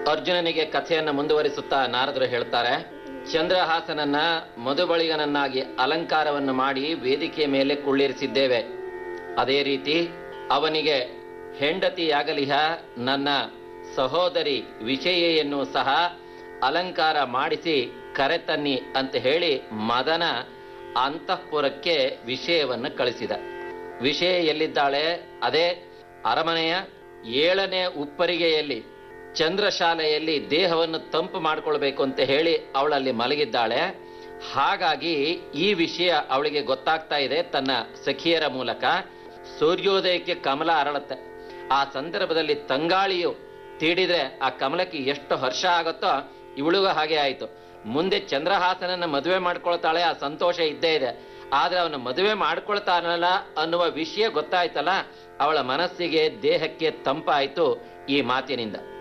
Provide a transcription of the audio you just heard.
ಅರ್ಜುನನಿಗೆ ಕಥೆಯನ್ನು ಮುಂದುವರಿಸುತ್ತಾ ನಾರದರು ಹೇಳ್ತಾರೆ ಚಂದ್ರಹಾಸನನ್ನ ಮಧುಬಳಿಗನನ್ನಾಗಿ ಅಲಂಕಾರವನ್ನು ಮಾಡಿ ವೇದಿಕೆಯ ಮೇಲೆ ಕುಳ್ಳಿರಿಸಿದ್ದೇವೆ ಅದೇ ರೀತಿ ಅವನಿಗೆ ಹೆಂಡತಿಯಾಗಲಿಹ ನನ್ನ ಸಹೋದರಿ ವಿಷಯೆಯನ್ನು ಸಹ ಅಲಂಕಾರ ಮಾಡಿಸಿ ಕರೆತನ್ನಿ ಅಂತ ಹೇಳಿ ಮದನ ಅಂತಃಪುರಕ್ಕೆ ವಿಷಯವನ್ನು ಕಳಿಸಿದ ವಿಷಯ ಎಲ್ಲಿದ್ದಾಳೆ ಅದೇ ಅರಮನೆಯ ಏಳನೇ ಉಪ್ಪರಿಗೆಯಲ್ಲಿ ಚಂದ್ರಶಾಲೆಯಲ್ಲಿ ದೇಹವನ್ನು ತಂಪು ಮಾಡಿಕೊಳ್ಬೇಕು ಅಂತ ಹೇಳಿ ಅವಳಲ್ಲಿ ಮಲಗಿದ್ದಾಳೆ ಹಾಗಾಗಿ ಈ ವಿಷಯ ಅವಳಿಗೆ ಗೊತ್ತಾಗ್ತಾ ಇದೆ ತನ್ನ ಸಖಿಯರ ಮೂಲಕ ಸೂರ್ಯೋದಯಕ್ಕೆ ಕಮಲ ಅರಳುತ್ತೆ ಆ ಸಂದರ್ಭದಲ್ಲಿ ತಂಗಾಳಿಯು ತೀಡಿದ್ರೆ ಆ ಕಮಲಕ್ಕೆ ಎಷ್ಟು ಹರ್ಷ ಆಗುತ್ತೋ ಇವಳಿಗೂ ಹಾಗೆ ಆಯಿತು ಮುಂದೆ ಚಂದ್ರಹಾಸನನ್ನ ಮದುವೆ ಮಾಡ್ಕೊಳ್ತಾಳೆ ಆ ಸಂತೋಷ ಇದ್ದೇ ಇದೆ ಆದ್ರೆ ಅವನ ಮದುವೆ ಮಾಡ್ಕೊಳ್ತಾನಲ್ಲ ಅನ್ನುವ ವಿಷಯ ಗೊತ್ತಾಯ್ತಲ್ಲ ಅವಳ ಮನಸ್ಸಿಗೆ ದೇಹಕ್ಕೆ ತಂಪಾಯಿತು ಈ ಮಾತಿನಿಂದ